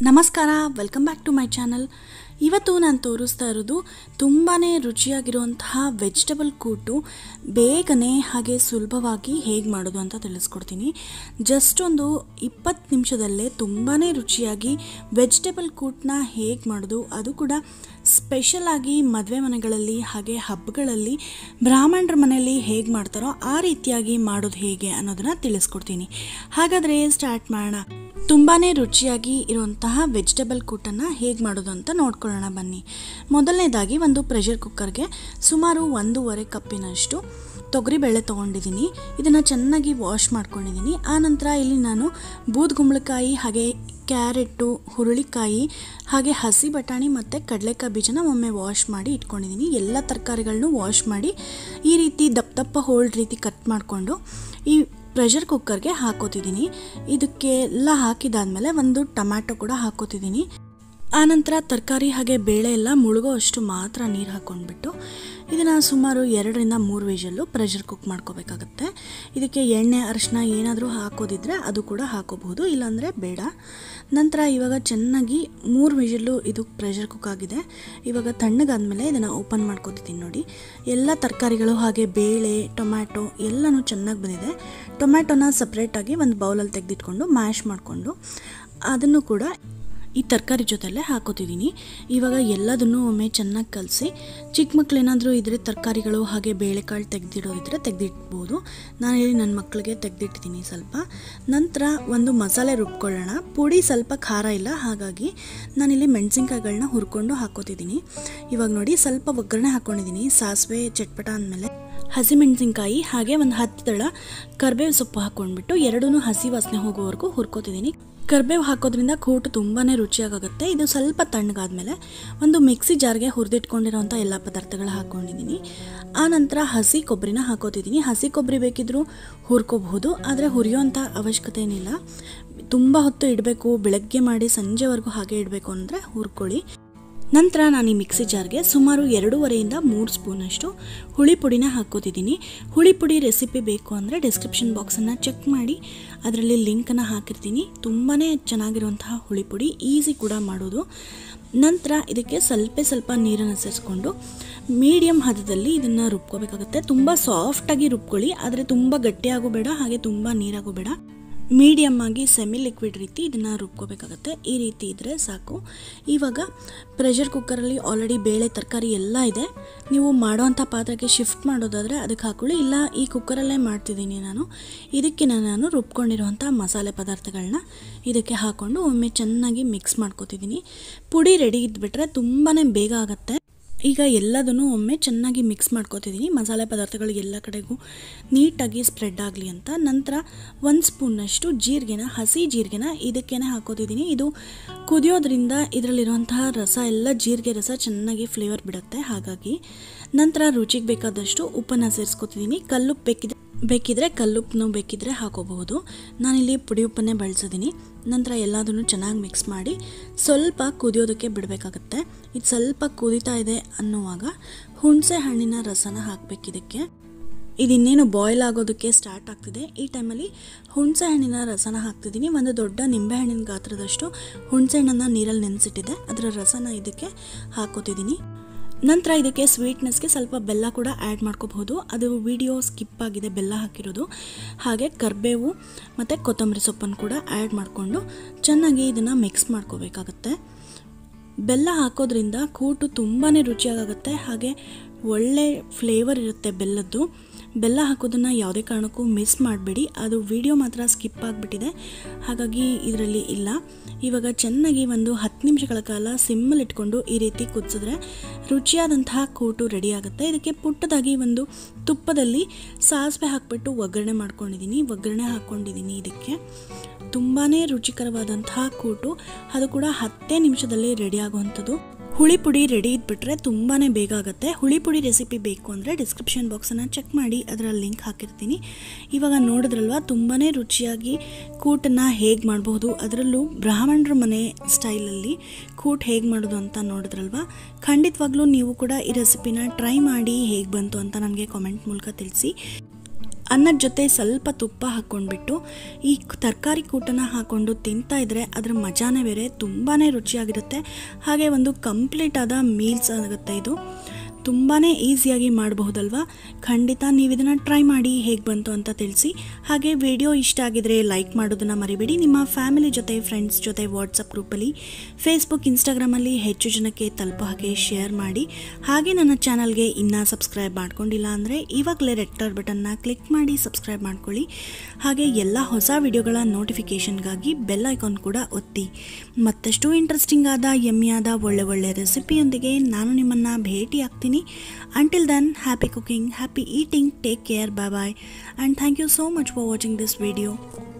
ನಮಸ್ಕಾರ welcome back to my channel ಇವತ್ತು ನಾನು ತೋರಿಸ್ತಾ ಇರೋದು ತುಂಬಾ ರುಚಿಯಾಗಿರುವಂತಹ ವೆಜಿಟಬಲ್ ಕೂಟು ಬೇಗನೆ ಹಾಗೆ ಸುಲಭವಾಗಿ ಹೇಗೆ ಮಾಡೋದು ಅಂತ ತಿಳಿಸ್ಕೊಡ್ತೀನಿ ಜಸ್ಟ್ ಒಂದು ಇಪ್ಪತ್ತು ನಿಮಿಷದಲ್ಲೇ ತುಂಬಾ ರುಚಿಯಾಗಿ ವೆಜಿಟಬಲ್ ಕೂಟನ್ನ ಹೇಗೆ ಮಾಡೋದು ಅದು ಕೂಡ ಸ್ಪೆಷಲ್ ಆಗಿ ಮದುವೆ ಮನೆಗಳಲ್ಲಿ ಹಾಗೆ ಹಬ್ಬಗಳಲ್ಲಿ ಬ್ರಾಹ್ಮಣರ ಮನೆಯಲ್ಲಿ ಹೇಗೆ ಮಾಡ್ತಾರೋ ಆ ರೀತಿಯಾಗಿ ಮಾಡೋದು ಹೇಗೆ ಅನ್ನೋದನ್ನ ತಿಳಿಸ್ಕೊಡ್ತೀನಿ ಹಾಗಾದರೆ ಸ್ಟಾರ್ಟ್ ಮಾಡೋಣ ತುಂಬಾ ರುಚಿಯಾಗಿ ಇರುವಂತಹ ವೆಜಿಟಬಲ್ ಕೂಟನ್ನು ಹೇಗೆ ಮಾಡೋದು ಅಂತ ನೋಡ್ಕೊಳ್ಳೋಣ ಬನ್ನಿ ಮೊದಲನೇದಾಗಿ ಒಂದು ಪ್ರೆಷರ್ ಕುಕ್ಕರ್ಗೆ ಸುಮಾರು ಒಂದೂವರೆ ಕಪ್ಪಿನಷ್ಟು ತೊಗರಿಬೇಳೆ ತೊಗೊಂಡಿದ್ದೀನಿ ಇದನ್ನು ಚೆನ್ನಾಗಿ ವಾಶ್ ಮಾಡ್ಕೊಂಡಿದ್ದೀನಿ ಆನಂತರ ಇಲ್ಲಿ ನಾನು ಬೂದ್ಗುಂಬಳಕಾಯಿ ಹಾಗೆ ಕ್ಯಾರೆಟು ಹುರುಳಿಕಾಯಿ ಹಾಗೆ ಹಸಿ ಬಟಾಣಿ ಮತ್ತು ಕಡಲೆಕಾಯಿ ಬೀಜನ ಒಮ್ಮೆ ವಾಶ್ ಮಾಡಿ ಇಟ್ಕೊಂಡಿದ್ದೀನಿ ಎಲ್ಲ ತರಕಾರಿಗಳನ್ನೂ ವಾಶ್ ಮಾಡಿ ಈ ರೀತಿ ದಪ್ಪ ದಪ್ಪ ಹೋಲ್ಡ್ ರೀತಿ ಕಟ್ ಮಾಡಿಕೊಂಡು ಈ ಪ್ರೆಷರ್ ಕುಕ್ಕರ್ಗೆ ಹಾಕೋತಿದ್ದೀನಿ ಇದಕ್ಕೆ ಎಲ್ಲ ಹಾಕಿದಾದ್ಮೇಲೆ ಒಂದು ಟೊಮ್ಯಾಟೊ ಕೂಡ ಹಾಕೋತಿದ್ದೀನಿ ಆನಂತರ ತರಕಾರಿ ಹಾಗೆ ಬೇಳೆ ಎಲ್ಲ ಮುಳುಗೋ ಅಷ್ಟು ಮಾತ್ರ ನೀರು ಹಾಕ್ಕೊಂಡ್ಬಿಟ್ಟು ಇದನ್ನು ಸುಮಾರು ಎರಡರಿಂದ ಮೂರು ವಿಷಲ್ಲು ಪ್ರೆಷರ್ ಕುಕ್ ಮಾಡ್ಕೋಬೇಕಾಗತ್ತೆ ಇದಕ್ಕೆ ಎಣ್ಣೆ ಅರಿಶಿನ ಏನಾದರೂ ಹಾಕೋದಿದ್ರೆ ಅದು ಕೂಡ ಹಾಕೋಬಹುದು ಇಲ್ಲಾಂದರೆ ಬೇಡ ನಂತರ ಇವಾಗ ಚೆನ್ನಾಗಿ ಮೂರು ವಿಷಲ್ಲು ಇದು ಪ್ರೆಷರ್ ಕುಕ್ ಆಗಿದೆ ಇವಾಗ ತಣ್ಣಗಾದ್ಮೇಲೆ ಇದನ್ನು ಓಪನ್ ಮಾಡ್ಕೋತಿದ್ದೀನಿ ನೋಡಿ ಎಲ್ಲ ತರಕಾರಿಗಳು ಹಾಗೆ ಬೇಳೆ ಟೊಮ್ಯಾಟೊ ಎಲ್ಲನೂ ಚೆನ್ನಾಗಿ ಬಂದಿದೆ ಟೊಮ್ಯಾಟೊನ ಸಪ್ರೇಟಾಗಿ ಒಂದು ಬೌಲಲ್ಲಿ ತೆಗೆದಿಟ್ಕೊಂಡು ಮ್ಯಾಶ್ ಮಾಡಿಕೊಂಡು ಅದನ್ನು ಕೂಡ ಈ ತರಕಾರಿ ಜೊತೆಲ್ಲೇ ಹಾಕೋತಿದ್ದೀನಿ ಇವಾಗ ಎಲ್ಲದನ್ನು ಒಮ್ಮೆ ಚೆನ್ನಾಗಿ ಕಲಸಿ ಚಿಕ್ಕ ಮಕ್ಳು ಏನಾದರೂ ಇದ್ದರೆ ತರಕಾರಿಗಳು ಹಾಗೆ ಬೇಳೆಕಾಳು ತೆಗೆದಿಡೋದಿದ್ರೆ ತೆಗೆದಿಡ್ಬೋದು ನಾನು ಹೇಳಿ ನನ್ನ ಮಕ್ಕಳಿಗೆ ತೆಗೆದಿಟ್ಟಿದ್ದೀನಿ ಸ್ವಲ್ಪ ನಂತರ ಒಂದು ಮಸಾಲೆ ರುಬ್ಕೊಳ್ಳೋಣ ಪುಡಿ ಸ್ವಲ್ಪ ಖಾರ ಇಲ್ಲ ಹಾಗಾಗಿ ನಾನಿಲ್ಲಿ ಮೆಣಸಿನ್ಕಾಯಿಗಳನ್ನ ಹುರ್ಕೊಂಡು ಹಾಕೋತಿದ್ದೀನಿ ಇವಾಗ ನೋಡಿ ಸ್ವಲ್ಪ ಒಗ್ಗರಣೆ ಹಾಕ್ಕೊಂಡಿದ್ದೀನಿ ಸಾಸಿವೆ ಚಟ್ಪಟ ಅಂದಮೇಲೆ ಹಸಿಮೆಣಸಿನ್ಕಾಯಿ ಹಾಗೆ ಒಂದು ಹತ್ತು ದಳ ಕರ್ಬೇವು ಸೊಪ್ಪು ಹಾಕ್ಕೊಂಡ್ಬಿಟ್ಟು ಎರಡೂ ಹಸಿ ವಾಸನೆ ಹೋಗೋವರೆಗೂ ಹುರ್ಕೋತಿದ್ದೀನಿ ಕರ್ಬೇವು ಹಾಕೋದ್ರಿಂದ ಕೂಟು ತುಂಬಾ ರುಚಿಯಾಗುತ್ತೆ ಇದು ಸ್ವಲ್ಪ ತಣ್ಣಗಾದ್ಮೇಲೆ ಒಂದು ಮಿಕ್ಸಿ ಜಾರ್ಗೆ ಹುರಿದಿಟ್ಕೊಂಡಿರೋಂಥ ಎಲ್ಲ ಪದಾರ್ಥಗಳು ಹಾಕ್ಕೊಂಡಿದ್ದೀನಿ ಆನಂತರ ಹಸಿ ಕೊಬ್ಬರಿನ ಹಾಕೋತಿದ್ದೀನಿ ಹಸಿ ಕೊಬ್ಬರಿ ಬೇಕಿದ್ರೂ ಹುರ್ಕೋಬಹುದು ಆದರೆ ಹುರಿಯೋಂಥ ಅವಶ್ಯಕತೆ ಏನಿಲ್ಲ ತುಂಬ ಹೊತ್ತು ಇಡಬೇಕು ಬೆಳಗ್ಗೆ ಮಾಡಿ ಸಂಜೆವರೆಗೂ ಹಾಗೆ ಇಡಬೇಕು ಅಂದರೆ ಹುರ್ಕೊಳ್ಳಿ ನಂತರ ನಾನು ಈ ಮಿಕ್ಸಿ ಜಾರ್ಗೆ ಸುಮಾರು ಎರಡೂವರೆಯಿಂದ ಮೂರು ಸ್ಪೂನಷ್ಟು ಹುಳಿ ಪುಡಿನ ಹಾಕೋತಿದ್ದೀನಿ ಹುಳಿ ಪುಡಿ ರೆಸಿಪಿ ಬೇಕು ಅಂದರೆ ಡಿಸ್ಕ್ರಿಪ್ಷನ್ ಬಾಕ್ಸನ್ನು ಚೆಕ್ ಮಾಡಿ ಅದರಲ್ಲಿ ಲಿಂಕನ್ನು ಹಾಕಿರ್ತೀನಿ ತುಂಬಾ ಚೆನ್ನಾಗಿರುವಂತಹ ಹುಳಿ ಪುಡಿ ಈಸಿ ಕೂಡ ಮಾಡೋದು ನಂತರ ಇದಕ್ಕೆ ಸ್ವಲ್ಪ ಸ್ವಲ್ಪ ನೀರನ್ನು ಸೇರಿಸ್ಕೊಂಡು ಮೀಡಿಯಮ್ ಹದದಲ್ಲಿ ಇದನ್ನು ರುಬ್ಕೋಬೇಕಾಗುತ್ತೆ ತುಂಬ ಸಾಫ್ಟಾಗಿ ರುಬ್ಕೊಳ್ಳಿ ಆದರೆ ತುಂಬ ಗಟ್ಟಿಯಾಗೂ ಬೇಡ ಹಾಗೆ ತುಂಬ ನೀರಾಗೂ ಬೇಡ ಮೀಡಿಯಮ್ ಆಗಿ ಸೆಮಿ ಲಿಕ್ವಿಡ್ ರೀತಿ ಇದನ್ನು ರುಬ್ಕೋಬೇಕಾಗತ್ತೆ ಈ ರೀತಿ ಇದ್ದರೆ ಸಾಕು ಇವಾಗ ಪ್ರೆಷರ್ ಕುಕ್ಕರಲ್ಲಿ ಆಲ್ರೆಡಿ ಬೇಳೆ ತರಕಾರಿ ಎಲ್ಲ ಇದೆ ನೀವು ಮಾಡೋವಂಥ ಪಾತ್ರಕ್ಕೆ ಶಿಫ್ಟ್ ಮಾಡೋದಾದರೆ ಅದಕ್ಕೆ ಹಾಕೊಳ್ಳಿ ಇಲ್ಲ ಈ ಕುಕ್ಕರಲ್ಲೇ ಮಾಡ್ತಿದ್ದೀನಿ ನಾನು ಇದಕ್ಕೆ ನಾನು ರುಬ್ಕೊಂಡಿರುವಂಥ ಮಸಾಲೆ ಪದಾರ್ಥಗಳನ್ನ ಇದಕ್ಕೆ ಹಾಕ್ಕೊಂಡು ಒಮ್ಮೆ ಚೆನ್ನಾಗಿ ಮಿಕ್ಸ್ ಮಾಡ್ಕೋತಿದ್ದೀನಿ ಪುಡಿ ರೆಡಿ ಇದ್ಬಿಟ್ರೆ ತುಂಬಾ ಬೇಗ ಆಗುತ್ತೆ ಈಗ ಎಲ್ಲದನ್ನು ಒಮ್ಮೆ ಚೆನ್ನಾಗಿ ಮಿಕ್ಸ್ ಮಾಡ್ಕೋತಿದ್ದೀನಿ ಮಸಾಲೆ ಪದಾರ್ಥಗಳು ಎಲ್ಲ ಕಡೆಗೂ ನೀಟಾಗಿ ಸ್ಪ್ರೆಡ್ ಆಗಲಿ ಅಂತ ನಂತರ ಒಂದು ಸ್ಪೂನ್ನಷ್ಟು ಜೀರಿಗೆನ ಹಸಿ ಜೀರಿಗೆನ ಇದಕ್ಕೇನೆ ಹಾಕೋತಿದ್ದೀನಿ ಇದು ಕುದಿಯೋದ್ರಿಂದ ಇದರಲ್ಲಿರುವಂತಹ ರಸ ಎಲ್ಲ ಜೀರಿಗೆ ರಸ ಚೆನ್ನಾಗಿ ಫ್ಲೇವರ್ ಬಿಡುತ್ತೆ ಹಾಗಾಗಿ ನಂತರ ರುಚಿಗೆ ಬೇಕಾದಷ್ಟು ಉಪ್ಪನ್ನು ಸೇರಿಸ್ಕೊತಿದ್ದೀನಿ ಕಲ್ಲುಪ್ಪು ಬೇಕಿದ್ರೆ ಬೇಕಿದ್ರೆ ಕಲ್ಲುಪ್ಪನ್ನು ಬೇಕಿದ್ರೆ ಹಾಕೋಬಹುದು ನಾನಿಲ್ಲಿ ಪುಡಿ ಉಪ್ಪನ್ನೇ ಬಳಸಿದ್ದೀನಿ ನಂತರ ಎಲ್ಲದನ್ನು ಚೆನ್ನಾಗಿ ಮಿಕ್ಸ್ ಮಾಡಿ ಸ್ವಲ್ಪ ಕುದಿಯೋದಕ್ಕೆ ಬಿಡಬೇಕಾಗತ್ತೆ ಇದು ಸ್ವಲ್ಪ ಕುದೀತಾ ಇದೆ ಅನ್ನುವಾಗ ಹುಣಸೆ ಹಣ್ಣಿನ ರಸನ ಹಾಕಬೇಕು ಇದಕ್ಕೆ ಇದಿನ್ನೇನು ಬಾಯ್ಲ್ ಆಗೋದಕ್ಕೆ ಸ್ಟಾರ್ಟ್ ಆಗ್ತಿದೆ ಈ ಟೈಮಲ್ಲಿ ಹುಣಸೆ ಹಣ್ಣಿನ ರಸನ ಹಾಕ್ತಿದ್ದೀನಿ ಒಂದು ದೊಡ್ಡ ನಿಂಬೆಹಣ್ಣಿನ ಗಾತ್ರದಷ್ಟು ಹುಣಸೆ ಹಣ್ಣನ್ನು ನೀರಲ್ಲಿ ನೆನೆಸಿಟ್ಟಿದೆ ಅದರ ರಸನ ಇದಕ್ಕೆ ಹಾಕೋತಿದ್ದೀನಿ ನಂತರ ಇದಕ್ಕೆ ಸ್ವೀಟ್ನೆಸ್ಗೆ ಸ್ವಲ್ಪ ಬೆಲ್ಲ ಕೂಡ ಆ್ಯಡ್ ಮಾಡ್ಕೋಬಹುದು ಅದು ವಿಡಿಯೋ ಸ್ಕಿಪ್ ಆಗಿದೆ ಬೆಲ್ಲ ಹಾಕಿರೋದು ಹಾಗೆ ಕರ್ಬೇವು ಮತ್ತು ಕೊತ್ತಂಬರಿ ಸೊಪ್ಪನ್ನು ಕೂಡ ಆ್ಯಡ್ ಮಾಡಿಕೊಂಡು ಚೆನ್ನಾಗಿ ಇದನ್ನು ಮಿಕ್ಸ್ ಮಾಡ್ಕೋಬೇಕಾಗತ್ತೆ ಬೆಲ್ಲ ಹಾಕೋದ್ರಿಂದ ಕೂಟು ತುಂಬಾ ರುಚಿಯಾಗುತ್ತೆ ಹಾಗೆ ಒಳ್ಳೆ ಫ್ಲೇವರ್ ಇರುತ್ತೆ ಬೆಲ್ಲದ್ದು ಬೆಲ್ಲ ಹಾಕೋದನ್ನು ಯಾವುದೇ ಕಾರಣಕ್ಕೂ ಮಿಸ್ ಮಾಡಬೇಡಿ ಅದು ವಿಡಿಯೋ ಮಾತ್ರ ಸ್ಕಿಪ್ ಆಗಿಬಿಟ್ಟಿದೆ ಹಾಗಾಗಿ ಇದರಲ್ಲಿ ಇಲ್ಲ ಇವಾಗ ಚೆನ್ನಾಗಿ ಒಂದು ಹತ್ತು ನಿಮಿಷಗಳ ಕಾಲ ಸಿಮ್ಮಲ್ಲಿ ಇಟ್ಕೊಂಡು ಈ ರೀತಿ ಕುದಿಸಿದ್ರೆ ರುಚಿಯಾದಂತಹ ಕೂಟು ರೆಡಿ ಆಗುತ್ತೆ ಇದಕ್ಕೆ ಪುಟ್ಟದಾಗಿ ಒಂದು ತುಪ್ಪದಲ್ಲಿ ಸಾಸಿವೆ ಹಾಕ್ಬಿಟ್ಟು ಒಗ್ಗರಣೆ ಮಾಡ್ಕೊಂಡಿದ್ದೀನಿ ಒಗ್ಗರಣೆ ಹಾಕ್ಕೊಂಡಿದ್ದೀನಿ ಇದಕ್ಕೆ ತುಂಬಾ ರುಚಿಕರವಾದಂತಹ ಕೂಟು ಅದು ಕೂಡ ಹತ್ತೇ ನಿಮಿಷದಲ್ಲಿ ರೆಡಿ ಆಗುವಂಥದ್ದು ಹುಳಿ ಪುಡಿ ರೆಡಿ ಇದ್ಬಿಟ್ರೆ ತುಂಬಾ ಬೇಗ ಆಗುತ್ತೆ ಹುಳಿ ಪುಡಿ ರೆಸಿಪಿ ಬೇಕು ಅಂದರೆ ಡಿಸ್ಕ್ರಿಪ್ಷನ್ ಬಾಕ್ಸನ್ನು ಚೆಕ್ ಮಾಡಿ ಅದರ ಲಿಂಕ್ ಹಾಕಿರ್ತೀನಿ ಇವಾಗ ನೋಡಿದ್ರಲ್ವ ತುಂಬಾ ರುಚಿಯಾಗಿ ಕೂಟನ್ನು ಹೇಗೆ ಮಾಡಬಹುದು ಅದರಲ್ಲೂ ಬ್ರಾಹ್ಮಣರ ಮನೆ ಸ್ಟೈಲಲ್ಲಿ ಕೂಟ್ ಹೇಗೆ ಮಾಡೋದು ಅಂತ ನೋಡಿದ್ರಲ್ವ ಖಂಡಿತವಾಗ್ಲೂ ನೀವು ಕೂಡ ಈ ರೆಸಿಪಿನ ಟ್ರೈ ಮಾಡಿ ಹೇಗೆ ಬಂತು ಅಂತ ನನಗೆ ಕಾಮೆಂಟ್ ಮೂಲಕ ತಿಳಿಸಿ ಅನ್ನದ ಜೊತೆ ಸ್ವಲ್ಪ ತುಪ್ಪ ಹಾಕ್ಕೊಂಡ್ಬಿಟ್ಟು ಈ ತರಕಾರಿ ಕೂಟನ ಹಾಕ್ಕೊಂಡು ತಿಂತಾ ಇದ್ರೆ ಅದ್ರ ಮಜಾನೇ ಬೇರೆ ತುಂಬಾ ರುಚಿಯಾಗಿರುತ್ತೆ ಹಾಗೆ ಒಂದು ಕಂಪ್ಲೀಟ್ ಆದ ಮೀಲ್ಸ್ ಆಗುತ್ತೆ ಇದು ತುಂಬಾ ಈಸಿಯಾಗಿ ಮಾಡಬಹುದಲ್ವಾ ಖಂಡಿತ ನೀವು ಇದನ್ನು ಟ್ರೈ ಮಾಡಿ ಹೇಗೆ ಬಂತು ಅಂತ ತಿಳಿಸಿ ಹಾಗೆ ವಿಡಿಯೋ ಇಷ್ಟ ಆಗಿದ್ರೆ ಲೈಕ್ ಮಾಡೋದನ್ನು ಮರಿಬೇಡಿ ನಿಮ್ಮ ಫ್ಯಾಮಿಲಿ ಜೊತೆ ಫ್ರೆಂಡ್ಸ್ ಜೊತೆ ವಾಟ್ಸಪ್ ಗ್ರೂಪಲ್ಲಿ ಫೇಸ್ಬುಕ್ ಇನ್ಸ್ಟಾಗ್ರಾಮಲ್ಲಿ ಹೆಚ್ಚು ಜನಕ್ಕೆ ತಲುಪೋ ಹಾಗೆ ಶೇರ್ ಮಾಡಿ ಹಾಗೆ ನನ್ನ ಚಾನಲ್ಗೆ ಇನ್ನೂ ಸಬ್ಸ್ಕ್ರೈಬ್ ಮಾಡ್ಕೊಂಡಿಲ್ಲ ಅಂದರೆ ಇವಾಗಲೇ ರೆಕ್ಟರ್ ಬಟನ್ನ ಕ್ಲಿಕ್ ಮಾಡಿ ಸಬ್ಸ್ಕ್ರೈಬ್ ಮಾಡ್ಕೊಳ್ಳಿ ಹಾಗೆ ಎಲ್ಲ ಹೊಸ ವಿಡಿಯೋಗಳ ನೋಟಿಫಿಕೇಷನ್ಗಾಗಿ ಬೆಲ್ ಐಕಾನ್ ಕೂಡ ಒತ್ತಿ ಮತ್ತಷ್ಟು ಇಂಟ್ರೆಸ್ಟಿಂಗ್ ಆದ ಯಮ್ಮಿಯಾದ ಒಳ್ಳೆ ಒಳ್ಳೆ ರೆಸಿಪಿಯೊಂದಿಗೆ ನಾನು ನಿಮ್ಮನ್ನು ಭೇಟಿ ಆಗ್ತೀನಿ until then happy cooking happy eating take care bye bye and thank you so much for watching this video